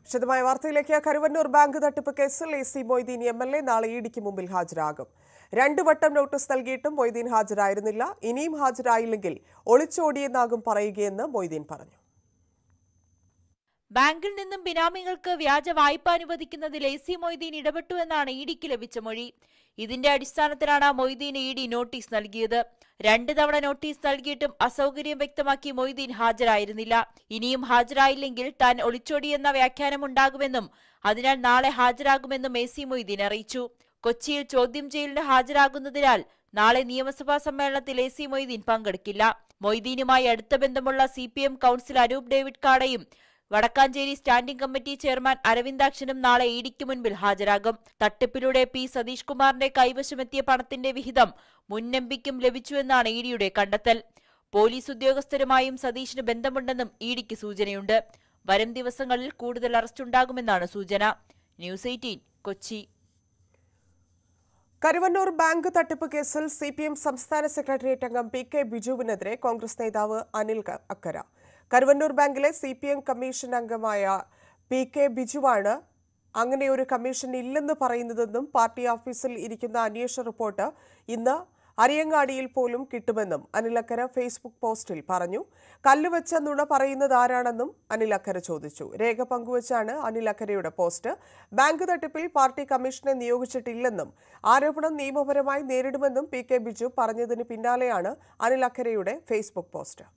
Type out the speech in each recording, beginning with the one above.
വിശദമായ വാർത്തയിലേക്ക് കരുവന്നൂർ ബാങ്ക് തട്ടിപ്പ് കേസിൽ A C Moideen M L A നാളെ ഇഡിക്ക് മുമ്പിൽ ഹാജരാകും രണ്ടു വട്ടം നോട്ടീസ് നൽകിയിട്ടും മൊയ്തീൻ ഹാജരായിരുന്നില്ല ഇനിയും ഹാജരായില്ലെങ്കിൽ ഒളിച്ചോടിയെന്നാകും പറയുകയെന്ന് മൊയ്തീൻ പറഞ്ഞു ബാങ്കിൽ നിന്നും ബിനാമികൾക്ക് വ്യാജ വായ്പ അനുവദിക്കുന്നതിൽ എ സി മൊയ്തീൻ ഇടപെട്ടു എന്നാണ് ഇഡിക്ക് ലഭിച്ച മൊഴി ഇതിന്റെ അടിസ്ഥാനത്തിലാണ് മൊയ്തീന് ഇ ഡി നോട്ടീസ് നൽകിയത് രണ്ട് തവണ നോട്ടീസ് നൽകിയിട്ടും അസൗകര്യം വ്യക്തമാക്കി മൊയ്തീൻ ഹാജരായിരുന്നില്ല ഇനിയും ഹാജരായില്ലെങ്കിൽ താൻ ഒളിച്ചോടിയെന്ന വ്യാഖ്യാനം ഉണ്ടാകുമെന്നും അതിനാൽ നാളെ ഹാജരാകുമെന്നും എ സി മൊയ്തീൻ അറിയിച്ചു കൊച്ചിയിൽ ചോദ്യം ചെയ്യലിന് ഹാജരാകുന്നതിനാൽ നാളെ നിയമസഭാ സമ്മേളനത്തിൽ എ സി മൊയ്തീൻ പങ്കെടുക്കില്ല മൊയ്തീനുമായി അടുത്ത ബന്ധമുള്ള C P M council Anoop David കാടയും വടക്കാഞ്ചേരി സ്റ്റാൻഡിംഗ് കമ്മിറ്റി ചെയർമാൻ അരവിന്ദാക്ഷനും നാളെ ഇഡിക്ക് മുൻപിൽ ഹാജരാകും തട്ടിപ്പിലൂടെ പി സതീഷ് കുമാറിന്റെ കൈവശമെത്തിയ പണത്തിന്റെ വിഹിതം മുൻ എംപിക്കും ലഭിച്ചുവെന്നാണ് ഇഡിയുടെ കണ്ടെത്തൽ പോലീസ് ഉദ്യോഗസ്ഥരുമായും സതീഷിന് ബന്ധമുണ്ടെന്നും ഇഡിക്ക് സൂചനയുണ്ട് വരും ദിവസങ്ങളിൽ കൂടുതൽ അറസ്റ്റുണ്ടാകുമെന്നാണ് സൂചന News Eighteen Kochi Karuvannur bank തട്ടിപ്പ് കേസിൽ സി പി എം സംസ്ഥാന സെക്രട്ടേറിയറ്റ് അംഗം പി കെ ബിജുവിനെതിരെ കോൺഗ്രസ് നേതാവ് അനിൽ ക- അക്കര കരുവന്നൂർ ബാങ്കിലെ സി പി എം കമ്മീഷൻ അംഗമായ പി കെ ബിജുവാണ് അങ്ങനെ ഒരു കമ്മീഷൻ ഇല്ലെന്ന് പറയുന്നതെന്നും പാർട്ടി ഓഫീസിൽ ഇരിക്കുന്ന അന്വേഷണ റിപ്പോർട്ട് ഇന്ന് അരിയങ്ങാടിയിൽ പോലും കിട്ടുമെന്നും അനിൽ അക്കര ഫേസ്ബുക്ക് പോസ്റ്റിൽ പറഞ്ഞു കല്ലുവെച്ച നുണ പറയുന്നത് ആരാണെന്നും അനിൽ അക്കര ചോദിച്ചു രേഖ പങ്കുവച്ചാണ് അനിൽ അക്കരയുടെ പോസ്റ്റ് ബാങ്ക് തട്ടിപ്പിൽ പാർട്ടി കമ്മീഷനെ നിയോഗിച്ചിട്ടില്ലെന്നും ആരോപണം നിയമപരമായി നേരിടുമെന്നും പി കെ ബിജു പറഞ്ഞതിന് പിന്നാലെയാണ് അനിൽ അക്കരയുടെ ഫേസ്ബുക്ക് പോസ്റ്റ്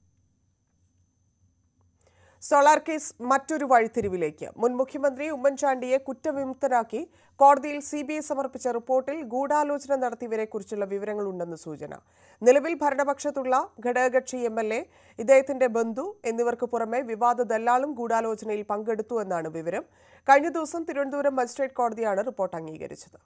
സോളാർ കേസ് മറ്റൊരു വഴിത്തിരിവിലേക്ക് മുൻ മുഖ്യമന്ത്രി ഉമ്മൻചാണ്ടിയെ കുറ്റവിമുക്തനാക്കി കോടതിയിൽ സി ബി ഐ സമർപ്പിച്ച റിപ്പോർട്ടിൽ ഗൂഢാലോചന നടത്തിയവരെക്കുറിച്ചുള്ള വിവരങ്ങളുണ്ടെന്ന് സൂചന നിലവിൽ ഭരണപക്ഷത്തുള്ള ഘടകകക്ഷി എം എൽ എ ഇദ്ദേഹത്തിന്റെ ബന്ധു എന്നിവർക്ക് പുറമെ വിവാദ ദല്ലാളും ഗൂഢാലോചനയിൽ പങ്കെടുത്തു എന്നാണ് വിവരം കഴിഞ്ഞ ദിവസം തിരുവനന്തപുരം മജിസ്ട്രേറ്റ് കോടതിയാണ് റിപ്പോർട്ട് അംഗീകരിച്ചത്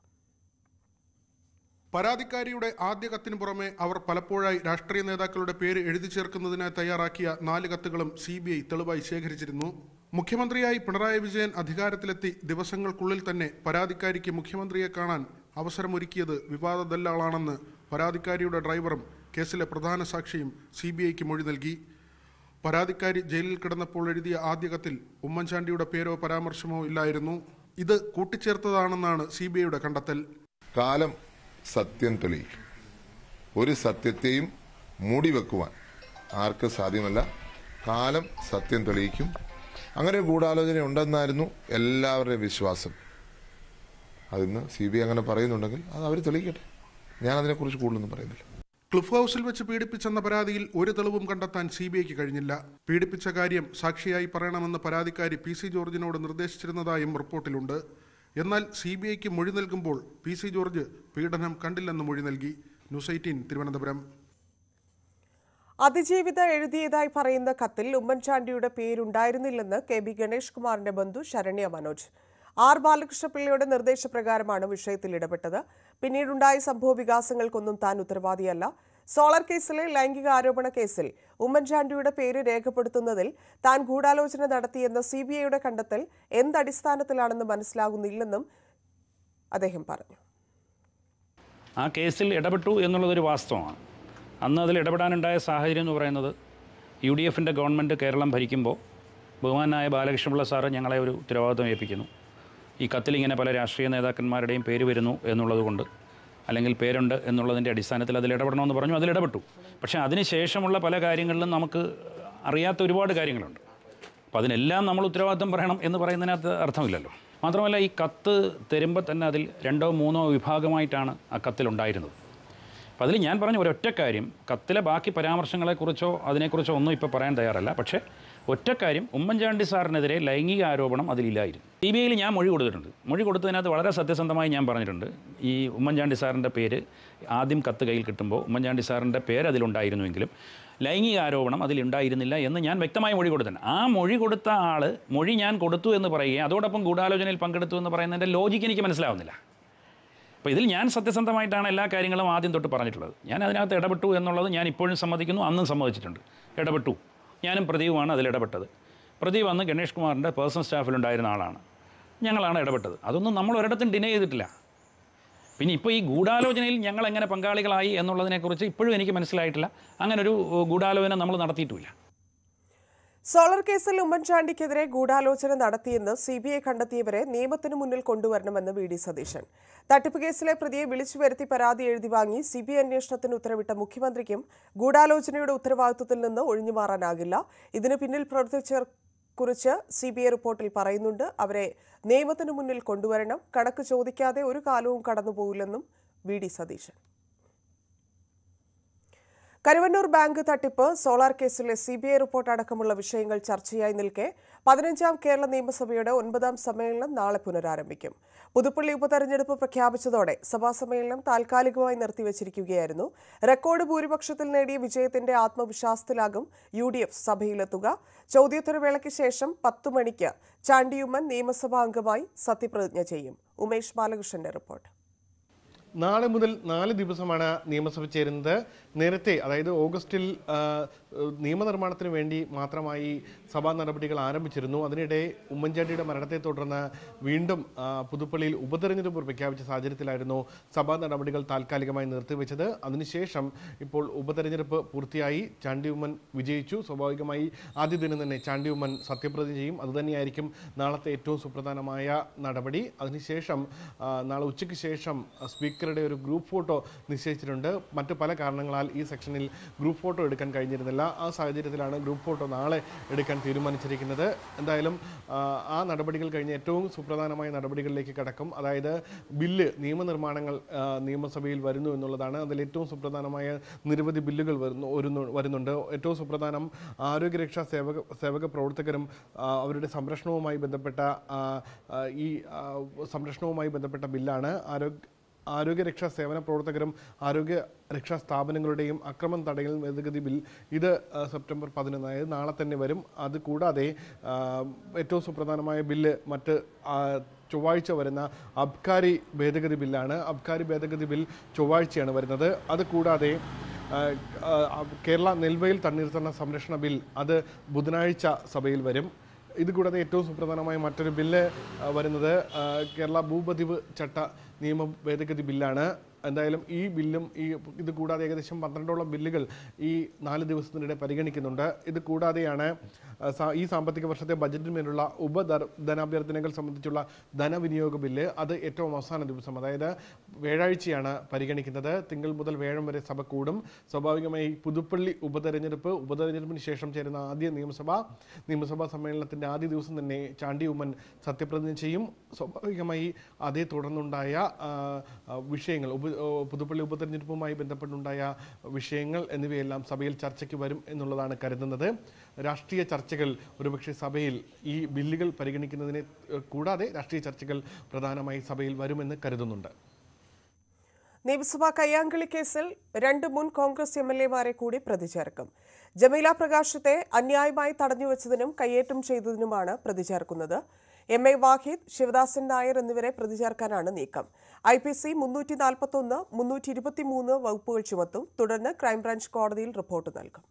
പരാതിക്കാരിയുടെ ആദ്യ കത്തിനു പുറമെ അവർ പലപ്പോഴായി രാഷ്ട്രീയ നേതാക്കളുടെ പേര് എഴുതി ചേർക്കുന്നതിനായി തയ്യാറാക്കിയ നാല് കത്തുകളും സി ബി ഐ തെളിവായി ശേഖരിച്ചിരുന്നു മുഖ്യമന്ത്രിയായി പിണറായി വിജയൻ അധികാരത്തിലെത്തി ദിവസങ്ങൾക്കുള്ളിൽ തന്നെ പരാതിക്കാരിക്ക് മുഖ്യമന്ത്രിയെ കാണാൻ അവസരമൊരുക്കിയത് വിവാദ ദല്ലാളാണെന്ന് പരാതിക്കാരിയുടെ ഡ്രൈവറും കേസിലെ പ്രധാന സാക്ഷിയും സി ബി ഐക്ക് മൊഴി നൽകി പരാതിക്കാരി ജയിലിൽ കിടന്നപ്പോൾ എഴുതിയ ആദ്യ കത്തിൽ ഉമ്മൻചാണ്ടിയുടെ പേരോ പരാമർശമോ ഇല്ലായിരുന്നു ഇത് കൂട്ടിച്ചേർത്തതാണെന്നാണ് സി ബി ഐയുടെ കണ്ടെത്തൽ കാലം സത്യം തെളിയിക്കും ഒരു സത്യത്തെയും മൂടിവെക്കുവാൻ ആർക്ക് സാധ്യമല്ല കാലം സത്യം തെളിയിക്കും അങ്ങനെ ഒരു ഗൂഢാലോചന ഉണ്ടെന്നായിരുന്നു എല്ലാവരുടെയും വിശ്വാസം അതിന്ന് സി ബി ഐ അങ്ങനെ പറയുന്നുണ്ടെങ്കിൽ അത് അവർ തെളിയിക്കട്ടെ ഞാൻ അതിനെക്കുറിച്ച് കൂടുതലൊന്നും പറയുന്നില്ല ക്ലിഫ് ഹൗസിൽ വെച്ച് പീഡിപ്പിച്ചെന്ന പരാതിയിൽ ഒരു തെളിവും കണ്ടെത്താൻ സി ബി ഐക്ക് കഴിഞ്ഞില്ല പീഡിപ്പിച്ച കാര്യം സാക്ഷിയായി പറയണമെന്ന് പരാതിക്കാരി പി സി ജോർജിനോട് നിർദ്ദേശിച്ചിരുന്നതായും റിപ്പോർട്ടിലുണ്ട് എന്നാൽ സി ബി ഐക്ക് മൊഴി നൽകുമ്പോൾ പി സി ജോർജ് പീഡനം കണ്ടില്ലെന്ന് മൊഴി നൽകി ന്യൂസ് എയ്റ്റീൻ തിരുവനന്തപുരം അതിജീവിത എഴുതിയതായി പറയുന്ന കത്തിൽ ഉമ്മൻചാണ്ടിയുടെ പേരുണ്ടായിരുന്നില്ലെന്ന് കെ ബി ഗണേഷ് കുമാറിന്റെ ബന്ധു ശരണ്യ മനോജ് ആർ ബാലകൃഷ്ണപിള്ളയുടെ നിർദ്ദേശപ്രകാരമാണ് വിഷയത്തിൽ ഇടപെട്ടത് പിന്നീടുണ്ടായ സംഭവ വികാസങ്ങൾക്കൊന്നും താൻ ഉത്തരവാദിയല്ല സോളർ കേസിലെ ലൈംഗിക ആരോപണ കേസിൽ ഉമ്മൻചാണ്ടിയുടെ പേര് രേഖപ്പെടുത്തുന്നതിൽ താൻ ഗൂഢാലോചന നടത്തിയെന്ന സി ബി ഐയുടെ കണ്ടെത്തൽ എന്തടിസ്ഥാനത്തിലാണെന്ന് മനസ്സിലാകുന്നില്ലെന്നും അദ്ദേഹം പറഞ്ഞു ആ കേസിൽ ഇടപെട്ടു എന്നുള്ളതൊരു വാസ്തവമാണ് അന്ന് അതിൽ ഇടപെടാനുണ്ടായ സാഹചര്യം എന്ന് പറയുന്നത് യു ഡി എഫിൻ്റെ ഗവൺമെൻറ് കേരളം ഭരിക്കുമ്പോൾ ബഹുമാനായ ബാലകൃഷ്ണപിള്ള സാറ് ഞങ്ങളെ ഒരു ഉത്തരവാദിത്വം ഏൽപ്പിക്കുന്നു ഈ കത്തിൽ ഇങ്ങനെ പല രാഷ്ട്രീയ നേതാക്കന്മാരുടെയും പേര് വരുന്നു എന്നുള്ളത് കൊണ്ട് അല്ലെങ്കിൽ പേരുണ്ട് എന്നുള്ളതിൻ്റെ അടിസ്ഥാനത്തിൽ അതിൽ ഇടപെടണമെന്ന് പറഞ്ഞു അതിൽ ഇടപെട്ടു പക്ഷേ അതിനുശേഷമുള്ള പല കാര്യങ്ങളിലും നമുക്ക് അറിയാത്ത ഒരുപാട് കാര്യങ്ങളുണ്ട് അപ്പോൾ അതിനെല്ലാം നമ്മൾ ഉത്തരവാദിത്തം പറയണം എന്ന് പറയുന്നതിനകത്ത് അർത്ഥമില്ലല്ലോ മാത്രമല്ല ഈ കത്ത് തരുമ്പോൾ തന്നെ അതിൽ രണ്ടോ മൂന്നോ വിഭാഗമായിട്ടാണ് ആ കത്തിലുണ്ടായിരുന്നത് അപ്പോൾ അതിൽ ഞാൻ പറഞ്ഞ ഒരൊറ്റ കാര്യം കത്തിലെ ബാക്കി പരാമർശങ്ങളെക്കുറിച്ചോ അതിനെക്കുറിച്ചോ ഒന്നും ഇപ്പോൾ പറയാൻ തയ്യാറല്ല പക്ഷേ ഒറ്റ കാര്യം ഉമ്മൻചാണ്ടി സാറിനെതിരെ ലൈംഗിക ആരോപണം അതിലില്ലായിരുന്നു സി ബി ഐയിൽ ഞാൻ മൊഴി കൊടുത്തിട്ടുണ്ട് മൊഴി കൊടുത്തതിനകത്ത് വളരെ സത്യസന്ധമായി ഞാൻ പറഞ്ഞിട്ടുണ്ട് ഈ ഉമ്മൻചാണ്ടി സാറിൻ്റെ പേര് ആദ്യം കത്ത് കയ്യിൽ കിട്ടുമ്പോൾ ഉമ്മൻചാണ്ടി സാറിൻ്റെ പേര് അതിലുണ്ടായിരുന്നുവെങ്കിലും ലൈംഗിക ആരോപണം അതിലുണ്ടായിരുന്നില്ല എന്ന് ഞാൻ വ്യക്തമായി മൊഴി കൊടുത്തിട്ടുണ്ട് ആ മൊഴി കൊടുത്ത ആൾ മൊഴി ഞാൻ കൊടുത്തു എന്ന് പറയുകയും അതോടൊപ്പം ഗൂഢാലോചനയിൽ പങ്കെടുത്തു എന്ന് പറയുന്നതിൻ്റെ ലോജിക്ക് എനിക്ക് മനസ്സിലാവുന്നില്ല അപ്പോൾ ഇതിൽ ഞാൻ സത്യസന്ധമായിട്ടാണ് എല്ലാ കാര്യങ്ങളും ആദ്യം തൊട്ട് പറഞ്ഞിട്ടുള്ളത് ഞാൻ അതിനകത്ത് ഇടപെട്ടു എന്നുള്ളത് ഞാൻ ഇപ്പോഴും സമ്മതിക്കുന്നു അന്നും സമ്മതിച്ചിട്ടുണ്ട് ഇടപെട്ടു ഞാനും പ്രദീപുമാണ് അതിൽ ഇടപെട്ടത് പ്രദീപ് അന്ന് ഗണേഷ് കുമാറിൻ്റെ പേഴ്സണൽ സ്റ്റാഫിലുണ്ടായിരുന്ന ആളാണ് ഞങ്ങളാണ് ഇടപെട്ടത് അതൊന്നും നമ്മൾ ഒരിടത്തും ഡിനേ ചെയ്തിട്ടില്ല പിന്നെ ഇപ്പോൾ ഈ ഗൂഢാലോചനയിൽ ഞങ്ങൾ എങ്ങനെ പങ്കാളികളായി എന്നുള്ളതിനെക്കുറിച്ച് ഇപ്പോഴും എനിക്ക് മനസ്സിലായിട്ടില്ല അങ്ങനെ ഒരു ഗൂഢാലോചന നമ്മൾ നടത്തിയിട്ടുമില്ല സോളർ കേസിൽ ഉമ്മൻചാണ്ടിക്കെതിരെ ഗൂഢാലോചന നടത്തിയെന്ന് സി ബി ഐ കണ്ടെത്തിയവരെ നിയമത്തിന് മുന്നിൽ കൊണ്ടുവരണമെന്ന് വി ഡി സതീശൻ തട്ടിപ്പ് കേസിലെ പ്രതിയെ വിളിച്ചു വരുത്തി പരാതി എഴുതി വാങ്ങി സി ബി ഐ അന്വേഷണത്തിന് ഉത്തരവിട്ട മുഖ്യമന്ത്രിക്കും ഗൂഢാലോചനയുടെ ഉത്തരവാദിത്വത്തിൽ നിന്ന് ഒഴിഞ്ഞുമാറാനാകില്ല ഇതിന് പിന്നിൽ പ്രവർത്തിച്ചവർ കുറിച്ച് സി ബി ഐ റിപ്പോർട്ടിൽ പറയുന്നുണ്ട് അവരെ നിയമത്തിന് മുന്നിൽ കൊണ്ടുവരണം കണക്ക് ചോദിക്കാതെ ഒരു കാലവും കടന്നുപോകില്ലെന്നും V D Satheesan Karuvannur bank തട്ടിപ്പ് സോളാർ കേസിലെ സി ബി ഐ റിപ്പോർട്ട് അടക്കമുള്ള വിഷയങ്ങൾ ചർച്ചയായി നിൽക്കെ പതിനഞ്ചാം കേരള നിയമസഭയുടെ ഒൻപതാം സമ്മേളനം നാളെ പുനരാരംഭിക്കും പുതുപ്പള്ളി ഉപതെരഞ്ഞെടുപ്പ് പ്രഖ്യാപിച്ചതോടെ സഭാ സമ്മേളനം താൽക്കാലികമായി നിർത്തിവച്ചിരിക്കുകയായിരുന്നു റെക്കോർഡ് ഭൂരിപക്ഷത്തിൽ നേടിയ വിജയത്തിന്റെ ആത്മവിശ്വാസത്തിലാകും യു ഡി എഫ് സഭയിലെത്തുക ചോദ്യോത്തരവേളയ്ക്ക് ശേഷം പത്തു മണിക്ക് ചാണ്ടിയുമ്മൻ നിയമസഭാ അംഗമായി സത്യപ്രതിജ്ഞ ചെയ്യും ഉമേഷ് ബാലകൃഷ്ണന്റെ റിപ്പോർട്ട് നാളെ മുതൽ നാല് ദിവസമാണ് നിയമസഭ ചേരുന്നത് നേരത്തെ അതായത് ഓഗസ്റ്റിൽ ആ, നിയമനിർമ്മാണത്തിന് വേണ്ടി മാത്രമായി സഭാ നടപടികൾ ആരംഭിച്ചിരുന്നു അതിനിടെ ഉമ്മൻചാണ്ടിയുടെ മരണത്തെ തുടർന്ന് വീണ്ടും ആ, പുതുപ്പള്ളിയിൽ ഉപതെരഞ്ഞെടുപ്പ് പ്രഖ്യാപിച്ച സാഹചര്യത്തിലായിരുന്നു സഭാ നടപടികൾ താൽക്കാലികമായി നിർത്തിവെച്ചത് അതിനുശേഷം ഇപ്പോൾ ഉപതെരഞ്ഞെടുപ്പ് പൂർത്തിയായി ചാണ്ടി ഉമ്മൻ വിജയിച്ചു സ്വാഭാവികമായി ആദ്യ ദിനം തന്നെ ചാണ്ടി ഉമ്മൻ സത്യപ്രതിജ്ഞ ചെയ്യും അതുതന്നെയായിരിക്കും നാളത്തെ ഏറ്റവും സുപ്രധാനമായ നടപടി അതിനുശേഷം ആ, നാളെ ഉച്ചയ്ക്ക് ശേഷം സ്പീക്കറുടെ ഒരു ഗ്രൂപ്പ് ഫോട്ടോ നിശ്ചയിച്ചിട്ടുണ്ട് മറ്റു പല കാരണങ്ങളാൽ ഈ സെക്ഷനിൽ ഗ്രൂപ്പ് ഫോട്ടോ എടുക്കാൻ കഴിഞ്ഞിരുന്നില്ല ആ സാഹചര്യത്തിലാണ് ഗ്രൂപ്പ് ഫോട്ടോ നാളെ എടുക്കാൻ തീരുമാനിച്ചിരിക്കുന്നത് എന്തായാലും ആ, ആ നടപടികൾ കഴിഞ്ഞ് ഏറ്റവും സുപ്രധാനമായ നടപടികളിലേക്ക് കടക്കും അതായത് ബില്ല് നിയമനിർമ്മാണങ്ങൾ ആ, നിയമസഭയിൽ വരുന്നു എന്നുള്ളതാണ് അതിൽ ഏറ്റവും സുപ്രധാനമായ നിരവധി ബില്ലുകൾ വരുന്നു വരുന്നു വരുന്നുണ്ട് ഏറ്റവും സുപ്രധാനം ആരോഗ്യരക്ഷാ സേവക സേവക പ്രവർത്തകരും ആ, അവരുടെ സംരക്ഷണവുമായി ബന്ധപ്പെട്ട ആ, ആ, ഈ ആ, സംരക്ഷണവുമായി ബന്ധപ്പെട്ട ബില്ലാണ് ആരോഗ്യ ആരോഗ്യരക്ഷാ സേവന പ്രവർത്തകരും ആരോഗ്യ രക്ഷാ സ്ഥാപനങ്ങളുടെയും അക്രമം തടയൽ ഭേദഗതി ബിൽ ഇത് ആ, സെപ്റ്റംബർ പതിനൊന്ന് അതായത് നാളെ തന്നെ വരും അത് കൂടാതെ ആ, ഏറ്റവും സുപ്രധാനമായ ബില്ല് മറ്റ് ആ, ചൊവ്വാഴ്ച വരുന്ന അബ്കാരി ഭേദഗതി ബില്ലാണ് അബ്കാരി ഭേദഗതി ബിൽ ചൊവ്വാഴ്ചയാണ് വരുന്നത് അത് കൂടാതെ ആ, ആ, കേരള നെൽവയൽ തണ്ണീർത്തണ്ണ സംരക്ഷണ ബിൽ അത് ബുധനാഴ്ച സഭയിൽ വരും ഇത് കൂടാതെ ഏറ്റവും സുപ്രധാനമായ മറ്റൊരു ബില്ല് ആ, വരുന്നത് ആ, കേരള ഭൂപതിവ് ചട്ട നിയമ ഭേദഗതി ബില്ലാണ് എന്തായാലും ഈ ബില്ലും ഈ ഇത് കൂടാതെ ഏകദേശം പന്ത്രണ്ടോളം ബില്ലുകൾ ഈ നാല് ദിവസത്തിനിടെ പരിഗണിക്കുന്നുണ്ട് ഇത് കൂടാതെയാണ് ആ, സാ- ഈ സാമ്പത്തിക വർഷത്തെ ബജറ്റിന്മേലുള്ള ഉപധർ ധനാഭ്യർത്ഥനകൾ സംബന്ധിച്ചുള്ള ധനവിനിയോഗ ബില്ല് അത് ഏറ്റവും അവസാന ദിവസം അതായത് വ്യാഴാഴ്ചയാണ് പരിഗണിക്കുന്നത് തിങ്കൾ മുതൽ വ്യാഴം വരെ സഭ കൂടും സ്വാഭാവികമായി പുതുപ്പള്ളി ഉപതെരഞ്ഞെടുപ്പ് ഉപതെരഞ്ഞെടുപ്പിന് ശേഷം ചേരുന്ന ആദ്യ നിയമസഭ നിയമസഭാ സമ്മേളനത്തിന്റെ ആദ്യ ദിവസം തന്നെ ചാണ്ടി ഉമ്മൻ സത്യപ്രതിജ്ഞ ചെയ്യും സ്വാഭാവികമായി അതേ തുടർന്നുണ്ടായ ആ, ആ, വിഷയങ്ങൾ ഉപ ഓ, പുതുപ്പള്ളി ഉപതെരഞ്ഞെടുപ്പുമായി ബന്ധപ്പെട്ടുണ്ടായ വിഷയങ്ങൾ എന്നിവയെല്ലാം സഭയിൽ ചർച്ചയ്ക്ക് വരും എന്നുള്ളതാണ് കരുതുന്നത് രാഷ്ട്രീയ ചർച്ചകൾ ഒരുപക്ഷെ സഭയിൽ ഈ ബില്ലുകൾ പരിഗണിക്കുന്നതിനെ ഏഹ്, കൂടാതെ രാഷ്ട്രീയ ചർച്ചകൾ പ്രധാനമായി സഭയിൽ വരുമെന്ന് കരുതുന്നുണ്ട് നിയമസഭാ കയ്യാങ്കളി കേസിൽ രണ്ട് മുൻ കോൺഗ്രസ് എം എൽ എമാരെ കൂടി പ്രതി ചേർക്കും ജമീല പ്രകാശത്തെ അന്യായമായി തടഞ്ഞുവച്ചതിനും കയ്യേറ്റം ചെയ്തതിനുമാണ് പ്രതി ചേർക്കുന്നത് എം എ വാഹിദ് ശിവദാസൻ നായർ എന്നിവരെ പ്രതി ചേർക്കാനാണ് നീക്കം ഐ പി സി മുന്നൂറ്റി നാൽപ്പത്തൊന്ന് മുന്നൂറ്റി ഇരുപത്തിമൂന്ന് വകുപ്പുകൾ ചുമത്തും തുടർന്ന് ക്രൈംബ്രാഞ്ച് കോടതിയിൽ റിപ്പോർട്ട് നൽകും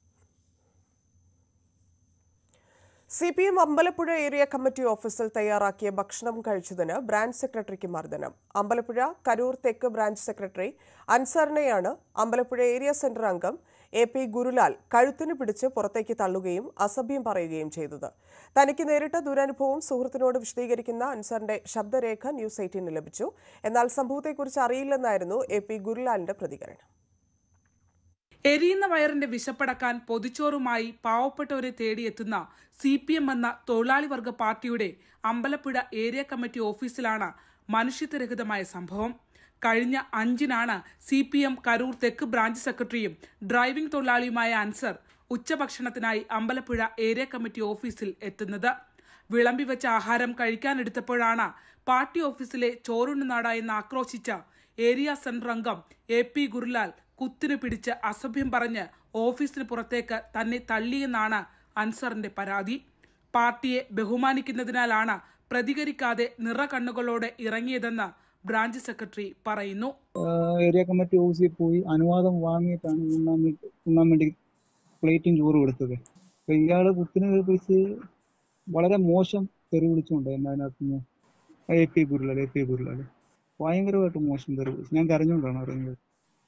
C P M Ambalappuzha area committee ഓഫീസിൽ തയ്യാറാക്കിയ ഭക്ഷണം കഴിച്ചതിന് ബ്രാഞ്ച് സെക്രട്ടറിക്ക് മർദ്ദനം അമ്പലപ്പുഴ കരൂർ തെക്ക് ബ്രാഞ്ച് സെക്രട്ടറി അൻസറിനെയാണ് അമ്പലപ്പുഴ ഏരിയ സെന്റർ അംഗം എ പി ഗുരുലാൽ കഴുത്തിന് പിടിച്ച് പുറത്തേക്ക് തള്ളുകയും അസഭ്യം പറയുകയും ചെയ്തത് തനിക്ക് നേരിട്ട ദുരനുഭവം സുഹൃത്തിനോട് വിശദീകരിക്കുന്ന അൻസറിന്റെ ശബ്ദരേഖ ന്യൂസ് എയ്റ്റീന് ലഭിച്ചു എന്നാൽ സംഭവത്തെക്കുറിച്ച് അറിയില്ലെന്നായിരുന്നു എ പി ഗുരുലാലിന്റെ പ്രതികരണം എരിയുന്ന വയറിന്റെ വിശപ്പടക്കാൻ പൊതിച്ചോറുമായി പാവപ്പെട്ടവരെ തേടിയെത്തുന്ന സി പി എം എന്ന തൊഴിലാളി വർഗ പാർട്ടിയുടെ അമ്പലപ്പുഴ ഏരിയ കമ്മിറ്റി ഓഫീസിലാണ് മനുഷ്യത്വരഹിതമായ സംഭവം കഴിഞ്ഞ അഞ്ചിനാണ് സി പി എം കരൂർ തെക്ക് ബ്രാഞ്ച് സെക്രട്ടറിയും ഡ്രൈവിംഗ് തൊഴിലാളിയുമായ അൻസർ ഉച്ചഭക്ഷണത്തിനായി അമ്പലപ്പുഴ ഏരിയ കമ്മിറ്റി ഓഫീസിൽ എത്തുന്നത് വിളമ്പി വെച്ച ആഹാരം കഴിക്കാനെടുത്തപ്പോഴാണ് പാർട്ടി ഓഫീസിലെ ചോറുണ്ണുനാട എന്ന് ആക്രോശിച്ച ഏരിയ സെന്റർ അംഗം എ പി ഗുരുലാൽ കുത്തിനു പിടിച്ച് അസഭ്യം പറഞ്ഞ് ഓഫീസിന് പുറത്തേക്ക് തന്നെ തള്ളിയെന്നാണ് അൻസറിന്റെ പരാതി പാർട്ടിയെ ബഹുമാനിക്കുന്നതിനാലാണ് പ്രതികരിക്കാതെ നിറകണ്ണുകളോടെ ഇറങ്ങിയതെന്ന് ബ്രാഞ്ച് സെക്രട്ടറി പറയുന്നു ഏരിയ കമ്മിറ്റി ഓഫീസിൽ പോയി അനുവാദം വാങ്ങിയിട്ടാണ് ഉണ്ണാൻ വേണ്ടി ഉണ്ണാൻ വേണ്ടി പ്ലേറ്റും ചോറ് കൊടുത്തത് അപ്പൊ ഇയാള് കുത്തിനെ പിടിച്ച് വളരെ മോശം തെറി വിളിച്ചുകൊണ്ട് അതിനകത്തുനിന്ന് A P Gurulal A P Gurulal ഭയങ്കരമായിട്ട് മോശം തെറി വിളിച്ചു ഞാൻ കരഞ്ഞുകൊണ്ടാണ് അറിയുന്നത്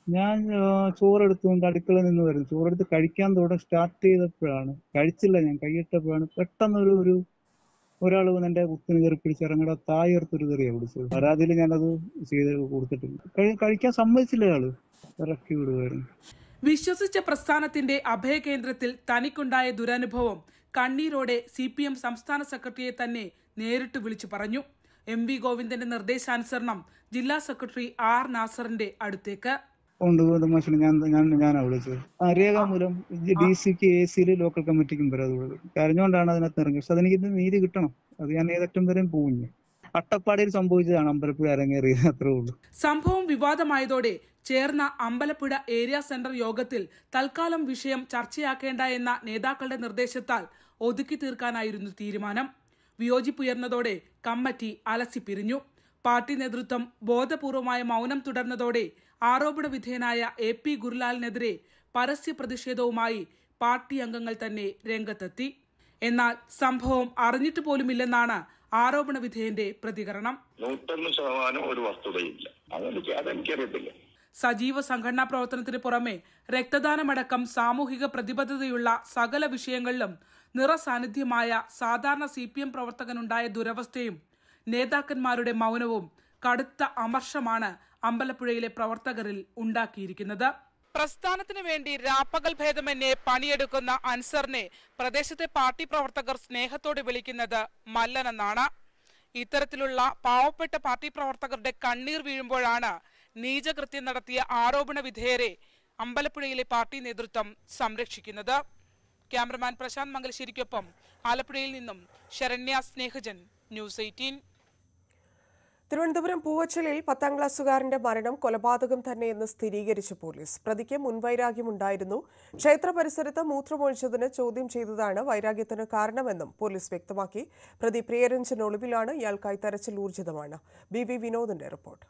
ഞാൻ ആ, ചോറെടുത്തുകൊണ്ട് അടുക്കളയിൽ നിന്ന് വരുന്നു ചോറെടുത്ത് കഴിക്കാൻ തുടങ്ങി സ്റ്റാർട്ട് ചെയ്തപ്പോഴാണ് കഴിച്ചില്ല ഞാൻ കൈയിട്ടപ്പോഴാണ് പെട്ടെന്ന് ഒരു ഒരു ഒരാൾ വന്ന് എന്റെ കുത്തിന് കയറി പിടിച്ച് ഇറങ്ങട തായർത്തൊരു കയറിയാണ് പിടിച്ചത് പരാതിയിൽ ഞാനത് ചെയ്ത് കൊടുത്തിട്ടില്ല കഴി- കഴിക്കാൻ സമ്മതിച്ചില്ല അയാള് ഇറക്കി വിടുമായിരുന്നു വിശ്വസിച്ച പ്രസ്ഥാനത്തിന്റെ അഭയകേന്ദ്രത്തിൽ തനിക്കുണ്ടായ ദുരനുഭവം കണ്ണീരോടെ സി പി എം സംസ്ഥാന സെക്രട്ടറിയെ തന്നെ നേരിട്ട് വിളിച്ചു പറഞ്ഞു എം വി ഗോവിന്ദന്റെ നിർദ്ദേശാനുസരണം ജില്ലാ സെക്രട്ടറി ആർ നാസറിന്റെ അടുത്തേക്ക് കൊണ്ടുപോകുന്ന മാഷിനെ ഞാൻ ഞാൻ ഞാനാ വിളിച്ചത് ആ രേഖാമൂലം ഡി സിക്ക് എ സിയിൽ ലോക്കൽ കമ്മിറ്റിക്കും പരാതി കൊടുത്തു കരഞ്ഞുകൊണ്ടാണ് അതിനകത്ത് ഇറങ്ങി പക്ഷെ അതെനിക്ക് ഇത് നീതി കിട്ടണം അത് ഞാൻ ഏതറ്റം വരെയും പോകും ഞാൻ. അട്ടപ്പാടിയിൽ സംഭവിച്ചതാണ് അമ്പലപ്പുഴ അരങ്ങേറിയത് അത്രേ ഉള്ളൂ സംഭവം വിവാദമായതോടെ ചേർന്ന അമ്പലപ്പുഴ ഏരിയ സെന്റർ യോഗത്തിൽ തൽക്കാലം വിഷയം ചർച്ചയാക്കേണ്ട എന്ന നേതാക്കളുടെ നിർദ്ദേശത്താൽ ഒതുക്കി തീർക്കാനായിരുന്നു തീരുമാനം വിയോജിപ്പുയർന്നതോടെ കമ്മിറ്റി അലസിപ്പിരിഞ്ഞു പാർട്ടി നേതൃത്വം ബോധപൂർവമായ മൗനം തുടർന്നതോടെ ആരോപണ വിധേയനായ എ പി ഗുരുലാലിനെതിരെ പരസ്യ പ്രതിഷേധവുമായി പാർട്ടി അംഗങ്ങൾ തന്നെ രംഗത്തെത്തി എന്നാൽ സംഭവം അറിഞ്ഞിട്ട് പോലുമില്ലെന്നാണ് ആരോപണ വിധേയന്റെ പ്രതികരണം നൂറ്റൊന്ന് ശതമാനം ഒരു വസ്തുതയില്ല അതെനിക്ക് അതെനിക്കറിയത്തില്ല സജീവ സംഘടനാ പ്രവർത്തനത്തിന് പുറമെ രക്തദാനമടക്കം സാമൂഹിക പ്രതിബദ്ധതയുള്ള സകല വിഷയങ്ങളിലും നിറസാന്നിധ്യമായ സാധാരണ സി പി എം പ്രവർത്തകനുണ്ടായ ദുരവസ്ഥയും നേതാക്കന്മാരുടെ മൗനവും കടുത്ത അമർഷമാണ് അമ്പലപ്പുഴയിലെ പ്രവർത്തകരിൽ ഉണ്ടാക്കിയിരിക്കുന്നത് പ്രസ്ഥാനത്തിന് വേണ്ടി രാപ്പകൽ ഭേദമന്യേ പണിയെടുക്കുന്ന അൻസറിനെ പ്രദേശത്തെ പാർട്ടി പ്രവർത്തകർ സ്നേഹത്തോടെ വിളിക്കുന്നത് മല്ലനെന്നാണ് ഇത്തരത്തിലുള്ള പാവപ്പെട്ട പാർട്ടി പ്രവർത്തകരുടെ കണ്ണീർ വീഴുമ്പോഴാണ് നീചകൃത്യം നടത്തിയ ആരോപണ വിധേയരെ അമ്പലപ്പുഴയിലെ പാർട്ടി നേതൃത്വം സംരക്ഷിക്കുന്നത് ക്യാമറമാൻ പ്രശാന്ത് മംഗലശ്ശേരിക്കൊപ്പം ആലപ്പുഴയിൽ നിന്നും ശരണ്യ സ്നേഹജൻ ന്യൂസ് എയ്റ്റീൻ തിരുവനന്തപുരം പൂവച്ചലിൽ പത്താം ക്ലാസ്സുകാരന്റെ മരണം കൊലപാതകം തന്നെയെന്ന് സ്ഥിരീകരിച്ചു പോലീസ് പ്രതിക്ക് മുൻവൈരാഗ്യമുണ്ടായിരുന്നു ക്ഷേത്ര പരിസരത്ത് മൂത്രമൊഴിച്ചതിന് ചോദ്യം ചെയ്തതാണ് വൈരാഗ്യത്തിന് കാരണമെന്നും പോലീസ് വ്യക്തമാക്കി പ്രതി പ്രിയരഞ്ജൻ ഒളിവിലാണ് ഇയാൾക്കായി തെരച്ചിൽ ഊർജിതമാണ് ബി വി വിനോദിന്റെ റിപ്പോർട്ട്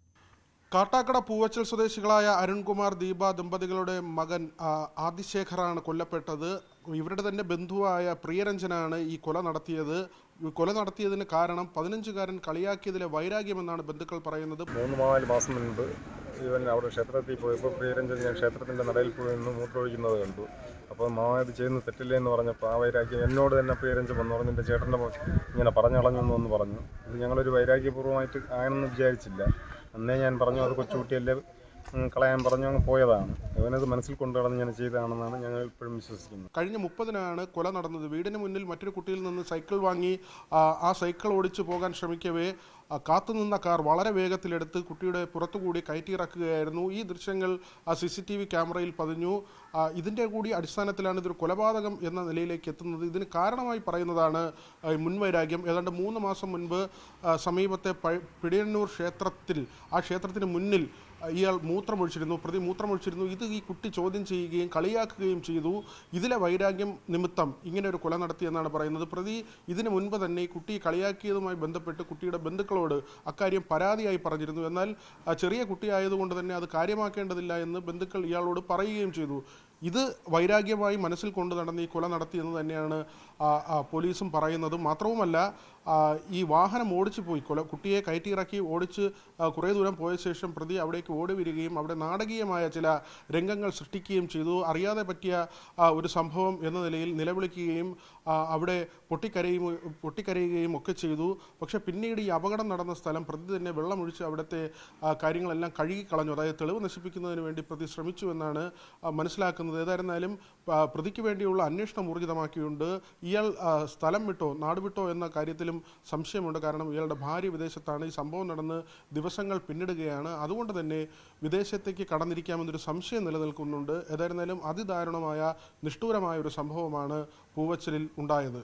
കാട്ടാക്കട പൂവച്ചൽ സ്വദേശികളായ അരുൺകുമാർ ദീപ ദമ്പതികളുടെ മകൻ ആ, ആദിശേഖറാണ് കൊല്ലപ്പെട്ടത് ഇവരുടെ തന്നെ ബന്ധുവായ പ്രിയരഞ്ജനാണ് ഈ കൊല നടത്തിയത് ഈ കൊല നടത്തിയതിന് കാരണം പതിനഞ്ചുകാരൻ കളിയാക്കിയതിലെ വൈരാഗ്യമെന്നാണ് ബന്ധുക്കൾ പറയുന്നത് മൂന്ന് നാല് മാസം മുൻപ് ഇവൻ അവിടെ ക്ഷേത്രത്തിൽ പോയപ്പോൾ പ്രിയരഞ്ജൻ ഞാൻ ക്ഷേത്രത്തിൻ്റെ നടയിൽ പോയി നിന്ന് മൂത്രമൊഴിക്കുന്നത് കണ്ടു അപ്പോൾ മാമ ഇത് ചെയ്യുന്നത് തെറ്റില്ലേ എന്ന് പറഞ്ഞപ്പോൾ ആ വൈരാഗ്യം എന്നോട് തന്നെ പ്രിയരഞ്ജൻ വന്നു പറഞ്ഞു എൻ്റെ ചേട്ടൻ്റെ മോ- ഇങ്ങനെ പറഞ്ഞളഞ്ഞു എന്ന് പറഞ്ഞു ഇത് ഞങ്ങളൊരു വൈരാഗ്യപൂർവ്വമായിട്ട് ആയെന്ന് വിചാരിച്ചില്ല അന്നേ ഞാൻ പറഞ്ഞു അത് കൊച്ചുകുട്ടിയല്ലേ ഉം, കളയാൻ പറഞ്ഞു അങ്ങ് പോയതാണ് ഇവനത് മനസ്സിൽ കൊണ്ടു നടന്ന് ഞാൻ ചെയ്തതാണെന്നാണ് ഞങ്ങൾ ഇപ്പോഴും വിശ്വസിക്കുന്നത് കഴിഞ്ഞ മുപ്പതിനാണ് കൊല നടന്നത് വീടിന് മുന്നിൽ മറ്റൊരു കുട്ടിയിൽ നിന്ന് സൈക്കിൾ വാങ്ങി ആ, ആ സൈക്കിൾ ഓടിച്ചു പോകാൻ ശ്രമിക്കവേ ആ, കാത്തുനിന്ന കാർ വളരെ വേഗത്തിലെടുത്ത് കുട്ടിയുടെ പുറത്തുകൂടി കയറ്റിയിറക്കുകയായിരുന്നു ഈ ദൃശ്യങ്ങൾ സി സി ടി വി ക്യാമറയിൽ പതിഞ്ഞു ആ, ഇതിൻ്റെ കൂടി അടിസ്ഥാനത്തിലാണ് ഇതൊരു കൊലപാതകം എന്ന നിലയിലേക്ക് എത്തുന്നത് ഇതിന് കാരണമായി പറയുന്നതാണ് ആ, മുൻവൈരാഗ്യം ഏതാണ്ട് മൂന്ന് മാസം മുൻപ് ആ, സമീപത്തെ പഴ- പിടിയന്നൂർ ക്ഷേത്രത്തിൽ ആ ക്ഷേത്രത്തിന് മുന്നിൽ ആ, ഇയാൾ മൂത്രമൊഴിച്ചിരുന്നു പ്രതി മൂത്രമൊഴിച്ചിരുന്നു ഇത് ഈ കുട്ടി ചോദ്യം ചെയ്യുകയും കളിയാക്കുകയും ചെയ്തു ഇതിലെ വൈരാഗ്യം നിമിത്തം ഇങ്ങനെ ഒരു കൊല നടത്തിയെന്നാണ് പറയുന്നത് പ്രതി ഇതിനു മുൻപ് തന്നെ ഈ കുട്ടി കളിയാക്കിയതുമായി ബന്ധപ്പെട്ട് കുട്ടിയുടെ ബന്ധുക്കളോട് അക്കാര്യം പരാതിയായി പറഞ്ഞിരുന്നു എന്നാൽ ആ, ചെറിയ കുട്ടിയായതുകൊണ്ട് തന്നെ അത് കാര്യമാക്കേണ്ടതില്ല എന്ന് ബന്ധുക്കൾ ഇയാളോട് പറയുകയും ചെയ്തു ഇത് വൈരാഗ്യമായി മനസ്സിൽ കൊണ്ട് നടന്ന് ഈ കൊല നടത്തിയെന്ന് തന്നെയാണ് ആ, ആ, പോലീസും പറയുന്നത് മാത്രവുമല്ല ആ, ഈ വാഹനം ഓടിച്ചു പോയി കൊല കുട്ടിയെ കയറ്റിയിറക്കി ഓടിച്ച് ആ, കുറേ ദൂരം പോയ ശേഷം പ്രതി അവിടേക്ക് ഓടി വരികയും അവിടെ നാടകീയമായ ചില രംഗങ്ങൾ സൃഷ്ടിക്കുകയും ചെയ്തു അറിയാതെ പറ്റിയ ആ, ഒരു സംഭവം എന്ന നിലയിൽ നിലവിളിക്കുകയും ആ, അവിടെ പൊട്ടിക്കരയും പൊട്ടിക്കരയുകയും ഒക്കെ ചെയ്തു പക്ഷെ പിന്നീട് ഈ അപകടം നടന്ന സ്ഥലം പ്രതി തന്നെ വെള്ളമൊഴിച്ച് അവിടുത്തെ ആ, കാര്യങ്ങളെല്ലാം കഴുകിക്കളഞ്ഞു അതായത് തെളിവ് നശിപ്പിക്കുന്നതിന് വേണ്ടി പ്രതി ശ്രമിച്ചു എന്നാണ് ആ, മനസ്സിലാക്കുന്നത് ഏതായിരുന്നാലും ആ, പ്രതിക്ക് വേണ്ടിയുള്ള അന്വേഷണം ഊർജിതമാക്കിയുണ്ട് ഇയാൾ ആ, സ്ഥലം വിട്ടോ നാട് വിട്ടോ എന്ന കാര്യത്തിലും സംശയമുണ്ട് കാരണം ഇയാളുടെ ഭാര്യ വിദേശത്താണ് ഈ സംഭവം നടന്ന് ദിവസങ്ങൾ പിന്നിടുകയാണ് അതുകൊണ്ട് തന്നെ വിദേശത്തേക്ക് കടന്നിരിക്കാമെന്നൊരു സംശയം നിലനിൽക്കുന്നുണ്ട് ഏതായിരുന്നാലും അതിദാരുണമായ നിഷ്ഠൂരമായ ഒരു സംഭവമാണ് പൂവച്ചലിൽ ഉണ്ടായത്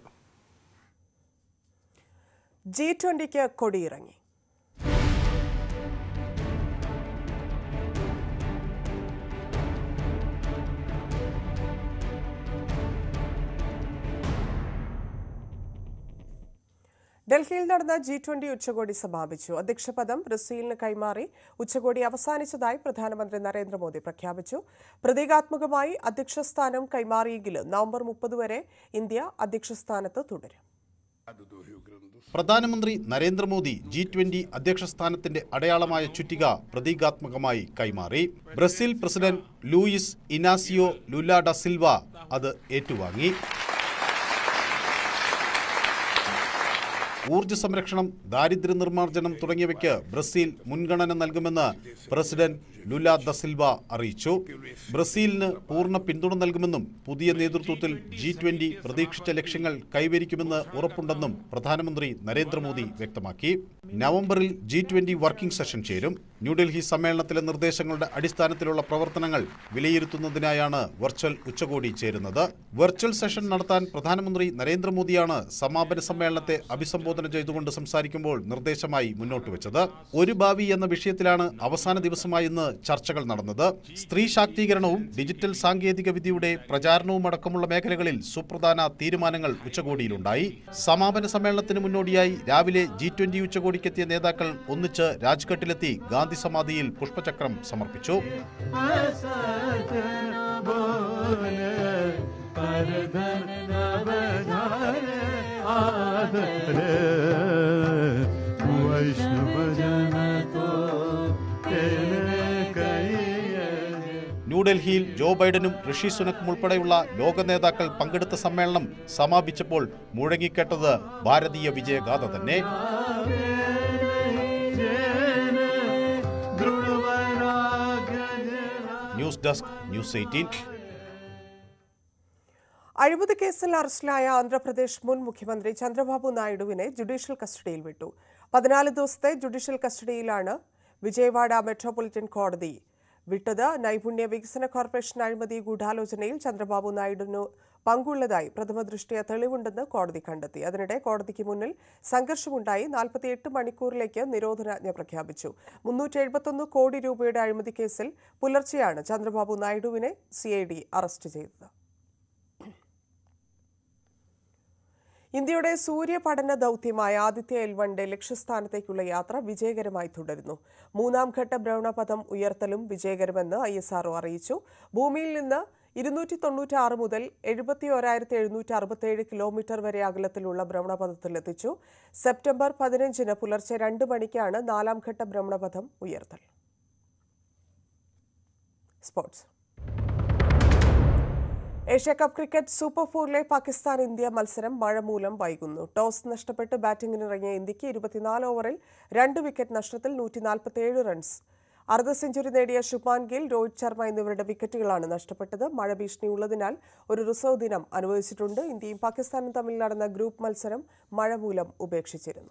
ജി ട്വന്റിക്ക് കൊടിയിറങ്ങി ഡൽഹിയിൽ നടന്ന ജി ട്വന്റി ഉച്ചകോടി സമാപിച്ചു അധ്യക്ഷപദം ബ്രസീലിന് കൈമാറി ഉച്ചകോടി അവസാനിച്ചതായി പ്രധാനമന്ത്രി നരേന്ദ്രമോദി പ്രഖ്യാപിച്ചു പ്രതീകാത്മകമായി അധ്യക്ഷസ്ഥാനം കൈമാറിയെങ്കിലും നവംബർ മുപ്പത് വരെ ഇന്ത്യ അധ്യക്ഷസ്ഥാനത്ത് തുടരും പ്രധാനമന്ത്രി നരേന്ദ്രമോദി ജി ട്വന്റി അധ്യക്ഷ സ്ഥാനത്തിന്റെ അടയാളമായ ചുറ്റിക പ്രതീകാത്മകമായി കൈമാറി Brazil president Luiz Inacio Lula da Silva അത് ഏറ്റുവാങ്ങി ഊർജ്ജ സംരക്ഷണം ദാരിദ്ര്യ നിർമ്മാർജ്ജനം തുടങ്ങിയവയ്ക്ക് ബ്രസീൽ മുൻഗണന നൽകുമെന്ന് പ്രസിഡന്റ് ലുല ദ സിൽവ അറിയിച്ചു ബ്രസീലിന് പൂർണ്ണ പിന്തുണ നൽകുമെന്നും പുതിയ നേതൃത്വത്തിൽ ജി ട്വന്റി പ്രതീക്ഷിച്ച ലക്ഷ്യങ്ങൾ കൈവരിക്കുമെന്ന് ഉറപ്പുണ്ടെന്നും പ്രധാനമന്ത്രി നരേന്ദ്രമോദി വ്യക്തമാക്കി നവംബറിൽ ജി ട്വന്റി വർക്കിംഗ് സെഷൻ ചേരും ന്യൂഡൽഹി സമ്മേളനത്തിലെ നിർദ്ദേശങ്ങളുടെ അടിസ്ഥാനത്തിലുള്ള പ്രവർത്തനങ്ങൾ വിലയിരുത്തുന്നതിനായാണ് വെർച്വൽ ഉച്ചകോടി ചേരുന്നത് വെർച്വൽ സെഷൻ നടത്താൻ പ്രധാനമന്ത്രി നരേന്ദ്രമോദിയാണ് സമാപന സമ്മേളനത്തെ അഭിസംബോധന ചെയ്തുകൊണ്ട് സംസാരിക്കുമ്പോൾ നിർദ്ദേശമായി മുന്നോട്ട് വെച്ചത് ഒരു ഭാവി എന്ന വിഷയത്തിലാണ് അവസാന ദിവസമായി ഇന്ന് ചർച്ചകൾ നടന്നത് സ്ത്രീ ശാക്തീകരണവും ഡിജിറ്റൽ സാങ്കേതിക വിദ്യയുടെ പ്രചാരണവും അടക്കമുള്ള മേഖലകളിൽ സുപ്രധാന തീരുമാനങ്ങൾ ഉച്ചകോടിയിലുണ്ടായി സമാപന സമ്മേളനത്തിന് മുന്നോടിയായി രാവിലെ ജി ട്വന്റി ഉച്ചകോടിക്കെത്തിയ നേതാക്കൾ ഒന്നിച്ച് രാജ്ഘട്ടിലെത്തി ഗാന്ധി സമാധിയിൽ പുഷ്പചക്രം സമർപ്പിച്ചു ന്യൂഡൽഹിയിൽ ജോ ബൈഡനും ഋഷി സുനക്കും ഉൾപ്പെടെയുള്ള ലോക നേതാക്കൾ പങ്കെടുത്ത സമ്മേളനം സമാപിച്ചപ്പോൾ മുഴങ്ങിക്കേട്ടത് ഭാരതീയ വിജയഗാഥ തന്നെ ന്യൂസ് ഡെസ്ക് ന്യൂസ് എയ്റ്റീൻ അഴിമതി കേസിൽ അറസ്റ്റിലായ ആന്ധ്രാപ്രദേശ് മുൻ മുഖ്യമന്ത്രി ചന്ദ്രബാബു നായിഡുവിനെ ജുഡീഷ്യൽ കസ്റ്റഡിയിൽ വിട്ടു പതിനാല് ദിവസത്തെ ജുഡീഷ്യൽ കസ്റ്റഡിയിലാണ് വിജയവാഡ മെട്രോപൊളിറ്റൻ കോടതി വിട്ടത് നൈപുണ്യ വികസന കോർപ്പറേഷൻ അഴിമതി ഗൂഢാലോചനയിൽ ചന്ദ്രബാബു നായിഡുവിന് പങ്കുള്ളതായി പ്രഥമ ദൃഷ്ടിയ തെളിവുണ്ടെന്ന് കോടതി കണ്ടെത്തി അതിനിടെ കോടതിക്ക് മുന്നിൽ സംഘർഷമുണ്ടായി നാൽപ്പത്തിയെട്ട് മണിക്കൂറിലേക്ക് നിരോധനാജ്ഞ പ്രഖ്യാപിച്ചു മുന്നൂറ്റി എഴുപത്തൊന്ന് കോടി രൂപയുടെ അഴിമതി കേസിൽ പുലർച്ചെയാണ് ചന്ദ്രബാബു നായിഡുവിനെ സിഐഡി അറസ്റ്റ് ചെയ്തത് ഇന്ത്യയുടെ സൂര്യപഠന ദൗത്യമായ ആദിത്യ എൽ വണ്ടെ ലക്ഷ്യസ്ഥാനത്തേക്കുള്ള യാത്ര വിജയകരമായി തുടരുന്നു മൂന്നാം ഘട്ട ഭ്രമണപഥം ഉയർത്തലും വിജയകരമെന്ന് ഐ എസ് ആർഒ അറിയിച്ചു ഭൂമിയിൽ നിന്ന് ഇരുന്നൂറ്റി തൊണ്ണൂറ്റി ആറ് മുതൽ എഴുപത്തി ഒരായിരത്തി എഴുന്നൂറ്റി അറുപത്തേഴ് കിലോമീറ്റർ വരെ അകലത്തിലുള്ള ഭ്രമണപഥത്തിലെത്തിച്ചു സെപ്റ്റംബർ പതിനഞ്ചിന് പുലർച്ചെ രണ്ട് മണിക്കാണ് നാലാം ഘട്ട ഭ്രമണപഥം ഉയർത്തൽ sports Asia cup cricket super ഫോറിലെ പാകിസ്ഥാൻ ഇന്ത്യ മത്സരം മഴ മൂലം വൈകുന്നു ടോസ് നഷ്ടപ്പെട്ട് ബാറ്റിംഗിനിറങ്ങിയ ഇന്ത്യക്ക് ഇരുപത്തിനാല് ഓവറിൽ രണ്ട് വിക്കറ്റ് നഷ്ടത്തിൽ നൂറ്റി നാൽപ്പത്തിയേഴ് റൺസ് അർദ്ധ സെഞ്ചുറി നേടിയ ശുഭാൻ ഗിൽ രോഹിത് ശർമ്മ എന്നിവരുടെ വിക്കറ്റുകളാണ് നഷ്ടപ്പെട്ടത് മഴ ഭീഷണി ഉള്ളതിനാൽ ഒരു റിസർവ് ദിനം അനുവദിച്ചിട്ടുണ്ട് ഇന്ത്യയും പാകിസ്ഥാനും തമ്മിൽ നടന്ന ഗ്രൂപ്പ് മത്സരം മഴ മൂലം ഉപേക്ഷിച്ചിരുന്നു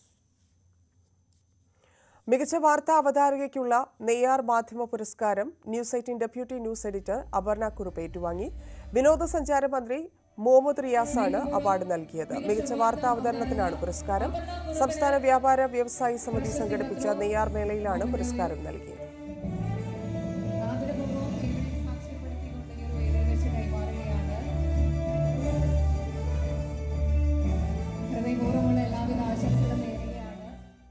മികച്ച വാർത്താ അവതാരകയ്ക്കുള്ള നെയ്യാർ മാധ്യമ പുരസ്കാരം news eighteen deputy news editor Aparna Kurup ഏറ്റുവാങ്ങി വിനോദസഞ്ചാര മന്ത്രി മുഹമ്മദ് റിയാസാണ് അവാർഡ് നൽകിയത് മികച്ച വാർത്താ അവതരണത്തിനാണ് പുരസ്കാരം സംസ്ഥാന വ്യാപാര വ്യവസായി സമിതി സംഘടിപ്പിച്ച നെയ്യാർ മേളയിലാണ് പുരസ്കാരം നൽകിയത് ഹൃദയപൂർവ്വമുള്ള എല്ലാവിധ ആശംസകളും നേരുകയാണ്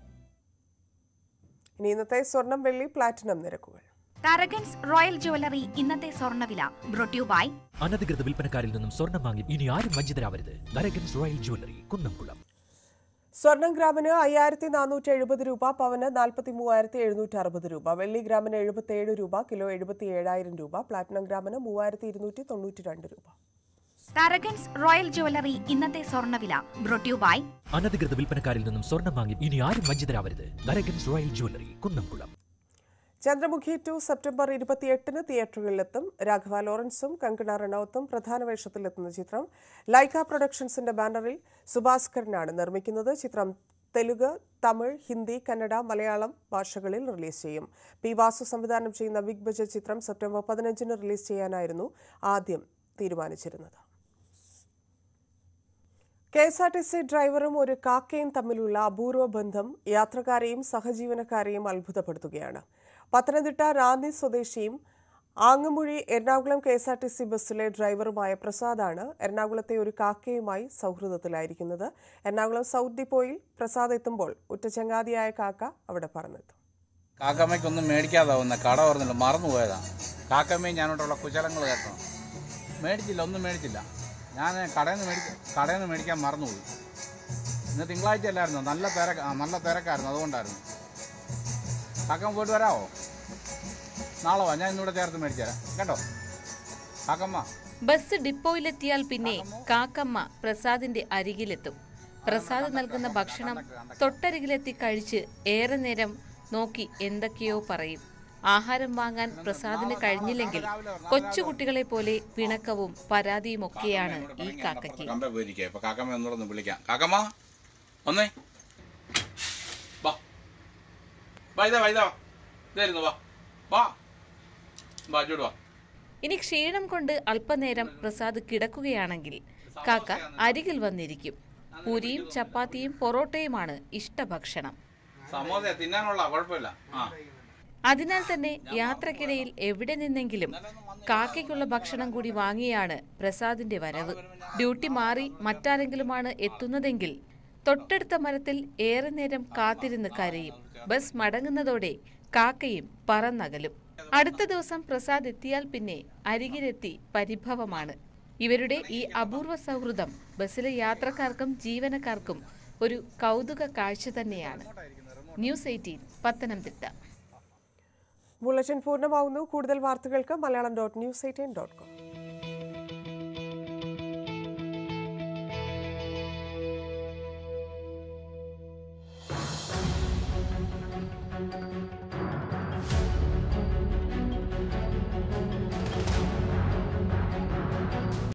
ഇനി ഇന്നത്തെ സ്വർണം വെള്ളി പ്ലാറ്റിനം നിരക്കുകൾ കരകൻസ് റോയൽ ജുവലറി ഇന്നത്തെ സ്വർണ്ണവില ബ്രോട്യൂ ബൈ അനധികൃത വിൽപ്പനക്കാരിൽ നിന്നും സ്വർണം വാങ്ങി ഇനി ആരും വഞ്ചിതരാവരുത് നരകൻസ് റോയൽ ജുവലറി കുന്നംകുളം സ്വർണം ഗ്രാമിന് അയ്യായിരത്തി നാനൂറ്റി എഴുപത് രൂപ പവന് നാൽപ്പത്തി മൂവായിരത്തി എഴുന്നൂറ്റി അറുപത് രൂപ വെള്ളി ഗ്രാമിന് എഴുപത്തി ഏഴ് രൂപ കിലോ എഴുപത്തി ഏഴായിരം രൂപ പ്ലാറ്റിനം ഗ്രാമിന് മൂവായിരത്തി ഇരുന്നൂറ്റി തൊണ്ണൂറ്റി രണ്ട് രൂപ കരകൻസ് റോയൽ ജുവലറി ഇന്നത്തെ സ്വർണ്ണവില ബ്രോട്യൂ ബൈ അനധികൃത വിൽപ്പനക്കാരിൽ നിന്നും സ്വർണം വാങ്ങി ഇനി ആരും വഞ്ചിതരാവരുത് Narakans royal jewellery Kunnamkulam Chandramukhi two September ഇരുപത്തിയെട്ടിന് തിയേറ്ററുകളിലെത്തും രാഘവ ലോറൻസും കങ്കണ റണൌത്തും പ്രധാന വേഷത്തിലെത്തുന്ന ചിത്രം ലൈക്ക പ്രൊഡക്ഷൻസിന്റെ ബാനറിൽ സുഭാസ്കരനാണ് നിർമ്മിക്കുന്നത് ചിത്രം തെലുഗ് തമിഴ് ഹിന്ദി കന്നഡ മലയാളം ഭാഷകളിൽ റിലീസ് ചെയ്യും പി വാസു സംവിധാനം ചെയ്യുന്ന ബിഗ് ബജറ്റ് ചിത്രം സെപ്റ്റംബർ പതിനഞ്ചിന് റിലീസ് ചെയ്യാനായിരുന്നു ആദ്യം തീരുമാനിച്ചിരുന്നത് K S R T C ഡ്രൈവറും ഒരു കാക്കയും തമ്മിലുള്ള അപൂർവ ബന്ധം യാത്രക്കാരെയും സഹജീവനക്കാരെയും അത്ഭുതപ്പെടുത്തുകയാണ് പത്തനംതിട്ട റാന്നി സ്വദേശിയും ആങ്ങമൂഴി Ernakulam K S R T C ബസ്സിലെ ഡ്രൈവറുമായ പ്രസാദാണ് എറണാകുളത്തെ ഒരു കാക്കയുമായി സൗഹൃദത്തിലായിരിക്കുന്നത് എറണാകുളം സൗത്ത് ഡിപ്പോയിൽ പ്രസാദ് എത്തുമ്പോൾ ഉറ്റചങ്ങാതിയായ കാക്ക അവിടെ പറന്നെത്തും കാക്കമ്മയ്ക്കൊന്നും മേടിക്കാതാവുന്ന കട ഓർന്നില്ല മറന്നുപോയതാ കാക്കമ്മയും ഞാനോട്ടുള്ള കുശലങ്ങൾ കേൾക്കണം മേടിച്ചില്ല ഒന്നും മേടിച്ചില്ല ഞാൻ കടയിൽ നിന്ന് മേടിക്ക കടയിൽ നിന്ന് മേടിക്കാൻ മറന്നുപോയി ഇന്ന് തിങ്കളാഴ്ച അല്ലായിരുന്നു നല്ല തിരക്ക് ആ, നല്ല തിരക്കായിരുന്നു അതുകൊണ്ടായിരുന്നു കാക്കമ്മ പോയിട്ട് വരാമോ നാളെ വാ ഞാൻ ഇന്നിവിടെ ചേർത്ത് മേടിച്ചു തരാം കേട്ടോ കാക്കമ്മ ബസ് ഡിപ്പോയിലെത്തിയാൽ പിന്നെ കാക്കമ്മ പ്രസാദിന്റെ അരികിലെത്തും പ്രസാദ് നൽകുന്ന ഭക്ഷണം തൊട്ടരികിലെത്തി കഴിച്ച് ഏറെ നേരം നോക്കി എന്തൊക്കെയോ പറയും ആഹാരം വാങ്ങാൻ പ്രസാദിന് കഴിഞ്ഞില്ലെങ്കിൽ കൊച്ചുകുട്ടികളെ പോലെ പിണക്കവും പരാതിയും ഒക്കെയാണ് ഈ കാക്കയ്ക്ക് കമ്പ പോയിരിക്കുക ഇപ്പൊ കാക്കമ്മ ഒന്നുകൂടെ ഒന്ന് വിളിക്കാം കാക്കമ്മ ഒന്നേ വാ വാ ഇതാ വാ ഇതാ വാ. ഇതായിരുന്നു വാ വാ വാ ഇങ്ങോട്ട് വാ ഇനി ക്ഷീണം കൊണ്ട് അല്പനേരം പ്രസാദ് കിടക്കുകയാണെങ്കിൽ കാക്ക അരികിൽ വന്നിരിക്കും പൂരിയും ചപ്പാത്തിയും പൊറോട്ടയുമാണ് ഇഷ്ടഭക്ഷണം സമോസ തിന്നാനുള്ള കുഴപ്പമില്ല ആ അതിനാൽ തന്നെ യാത്രക്കിടയിൽ എവിടെ നിന്നെങ്കിലും കാക്കയ്ക്കുള്ള ഭക്ഷണം കൂടി വാങ്ങിയാണ് പ്രസാദിന്റെ വരവ് ഡ്യൂട്ടി മാറി മറ്റാരെങ്കിലുമാണ് എത്തുന്നതെങ്കിൽ തൊട്ടടുത്ത മരത്തിൽ ഏറെ നേരം കാത്തിരുന്ന് കരയും ബസ് മടങ്ങുന്നതോടെ കാക്കയും പറന്നകലും അടുത്ത ദിവസം പ്രസാദ് എത്തിയാൽ പിന്നെ അരികിലെത്തി പരിഭവമാണ് ഇവരുടെ ഈ അപൂർവ സൗഹൃദം ബസ്സിലെ യാത്രക്കാർക്കും ജീവനക്കാർക്കും ഒരു കൗതുക കാഴ്ച തന്നെയാണ് ന്യൂസ് എയ്റ്റീൻ പത്തനംതിട്ട ബുള്ളറ്റിൻ പൂർണ്ണമാവുന്നു കൂടുതൽ വാർത്തകൾക്ക് Malayalam dot news eighteen dot com